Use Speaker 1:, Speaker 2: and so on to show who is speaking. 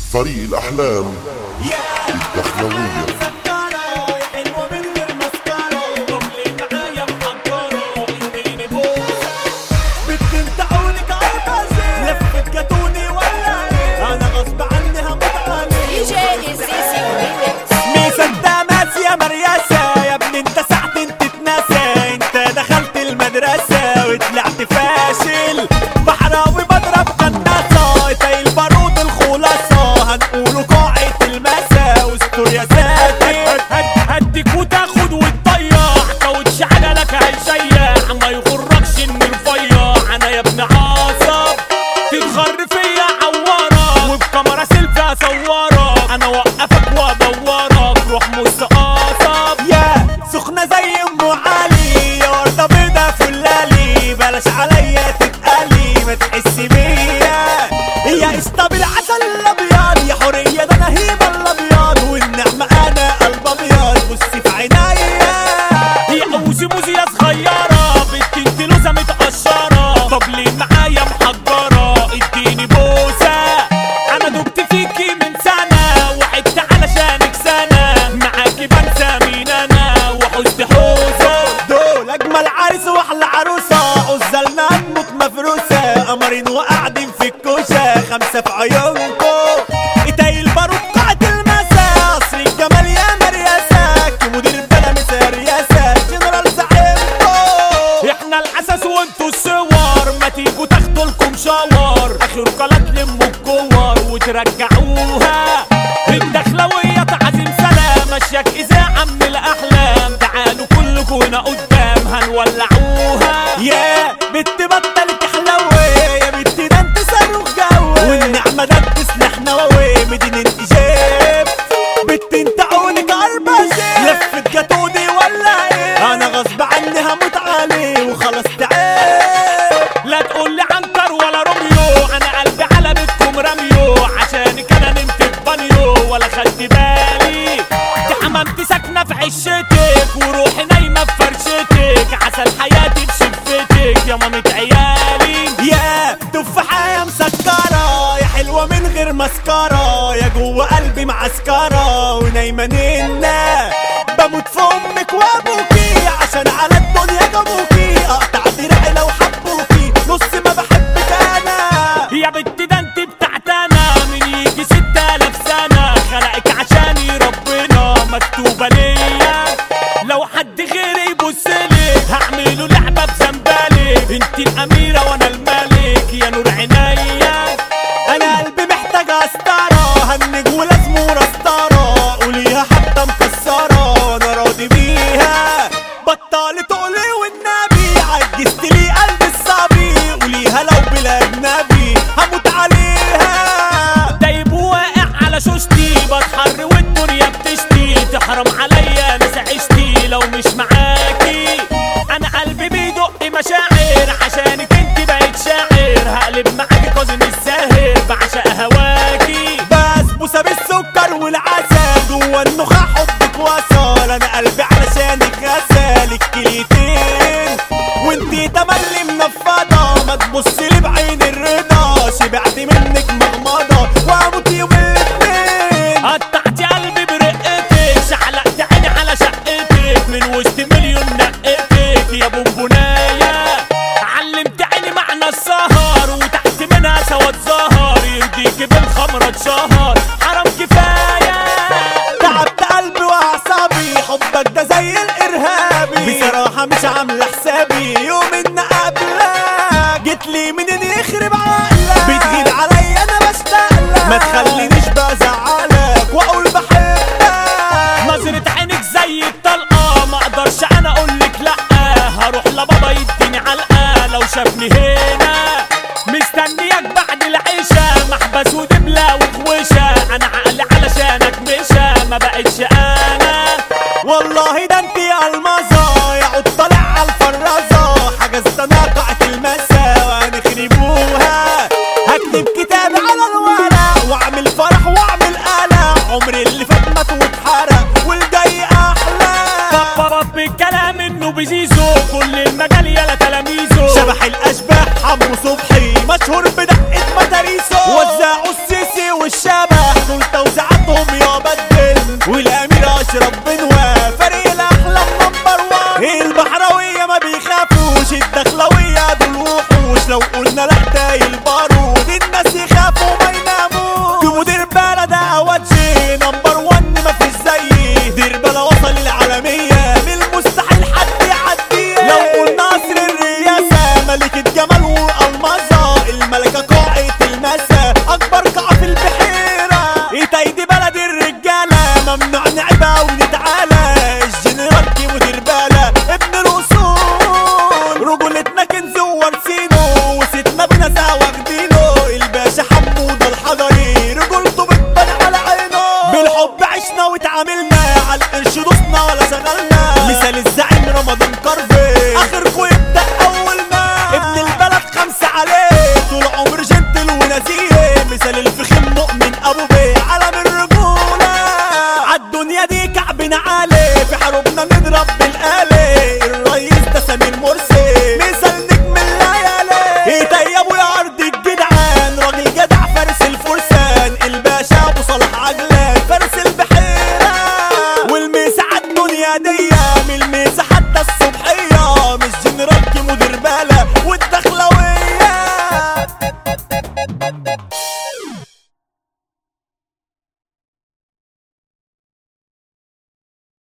Speaker 1: فريق الأحلام الدخلوية
Speaker 2: دي جي الزيزي ريميكس
Speaker 3: مصدمات يا مرياسة يا ابني انت ساعة انت تتنسى انت دخلت المدرسة وطلعت فاشل بحراوي بضرب قناصة زي البارود الخلاصة هنقوله قاعة المسا واستر يا ساتر هديك وتاخد وتضيع كاوتش عجلك هيسيح ما يغركش اني رفيع انا يا ابن عاصب تتغر فيا عوارة وبكاميرا سيلفي اصورك انا اوقفك وادورك روح مستقاصب يا سخنة زي ام علي يا وردة بيضة فلالي بلاش عليا تتقلي ما تحس بيا يا اسطى بالعسل الابيض يا حورية ده انا هيبة الابيض والنعمة انا قلب ابيض بصي في عينيا هي اوزي موزي يا صغيرة بنت انت لوزة متقشرة طب ليه معايا محجرة اديني بوسة انا دبت فيكي من سنة وعدت علشانك سنة معاكي بنسى مين انا وحزت حوسة دول اجمل عريس واحلى عروسة عزلنا امك مفروسة قمرين وقاعدين في الكوشة خمسة في عيونكو ايدي البارود قاعد المسا قصر الجمال يا مرياسة مدير بلا مثال رياسة جنرال زعيمكو احنا الاساس وانتوا الصور ما تيجوا تاخدوا لكم شاور اخر قلات لموا الكور وترجعوها الدخلوية تعزيم سلام ماشيك اذاعة من الاحلام تعالوا كلكم هنا قدام هنولعوها يا بنت بطل تحلوي يا بنت ده انت صاروخ جوي والنعمة ده بتسلح نووي مدينة ايجاب بنت انت عونك عربشة لفت جاتوني ولا ايه انا غصب عني هموت عليه وخلاص تعال لا تقول لي عنتر ولا روميو انا قلبي على بيتكم رميو عشانك انا نمت في بانيو ولا خدت بالي دي حمامتي ساكنه في عشتك وروحي نايمه في فرشتك عسل حياتي في شفتك يا مامة عيالي يا تفاحة يا مسكرة يا حلوة من غير مسكرة يا جوه قلبي معسكرة ونايمة نينا بموت في امك وابوكي عشان على الدنيا جابوكي اقطع دراعي لو حبوكي نص ما بحبك انا يا بنت ده انت بتاعت انا من يجي ستة الاف سنة خلقك عشاني ربنا مكتوبة ليا لو حد غيري يبصلك هعمله لعبة بزنبالك انت الاميرة وانا الملك يا نور عينيا انا قلبي محتاج استارة هنج ولازمه رستارة قوليها حتى مكسرة وانا راضي بيها بطلت تقولي والنبي عجزت لي قلب الصبي قوليها لو بلا اجنبي هموت عليها دايب واقع على شوشتي بتحر والدنيا بتشتي تحرم عليا ناس عشتي لو مش معاكي انا قلبي بيدق مشاعر عشانك انت بقيت شاعر هقلب معاكي كاظم الساهر بعشق هواكي بسبوسه بالسكر والعسل جوا النخاع حبك وصل انا قلبي علشانك غسل الكليتين وانتي تملي منفضه ما تبصلي بعين الرضا شبعت منك مغمضه واموت يوم الاتنين قطعتي قلبي برقتك شعلقت عيني على شقتك من وسط مليون نقتك يا بونبونايه علمت عيني معنى السهر وتحت منها سواد ظهر يهديك بالخمرة اتشهر حرام كفاية تعبت قلبي واعصابي حبك ده زي الارهابي بصراحة مش عاملة حسابي يوم ان قبلك جيت لي منين يخرب عقلك بتغيب عليا انا بشتاقلك ما تخلينيش بزعلك واقول بحبك نظرة عينك زي الطلقة ما اقدرش انا اقولك لا هروح لبابا يديني علقة لو شافني هنا مستنيك بعد العشاء محبس ودبلة وخوشة انا عقلي علشانك مشى ما بقتش انا والله ده انت المظة يا عود طالع على الفرازة حجزت انا قاعة المسا وهنخربوها هكتب كتاب على الورق واعمل فرح واعمل قلق عمري اللي فات مات واتحرق والجاي احلى بابا بالكلام انه بزيزو كل المجال يلا تلاميذه شبح الاشباح حمو صبحي مشهور بدقة مداريسه وزعوا السيسي والشارع شبح دول توزيعاتهم يا بدل والامير اشرف بنوا فريق الاحلام نمبر وان البحراويه ما بيخافوش الدخلويه دول وحوش لو قلنا لا تاي البارود الناس يخافوا ما يناموش دي مدير بلد اواتشي نمبر وان ما فيش زيه دير بلا وصل العالميه من المستحيل حد يعديه لو قلنا عصر الرياسه ملكه جمال والمظه الملكه قائد المسا اكبر قاع في البحيره ايدي بلد الرجاله ممنوع نعيبها ونتعالى الجنرال دي مدير باله ابن الاصول رجولتنا كنز وورثينه وستنا بنزع واخدينه الباشا حمود الحضري رجولته بتبان على عينه بالحب عشنا واتعاملنا على القرش دوسنا ولا شغلنا مثال الزعيم رمضان كربي اخركوا يبدا اولنا ابن البلد خمسه عليه طول عمر جنتل ونزيه مثال الفخم مؤمن ابو بيه علم الرجوله عالدنيا دي كعبنا عالي في حروبنا نضرب بالآلي الرئيس ده سمير مرسي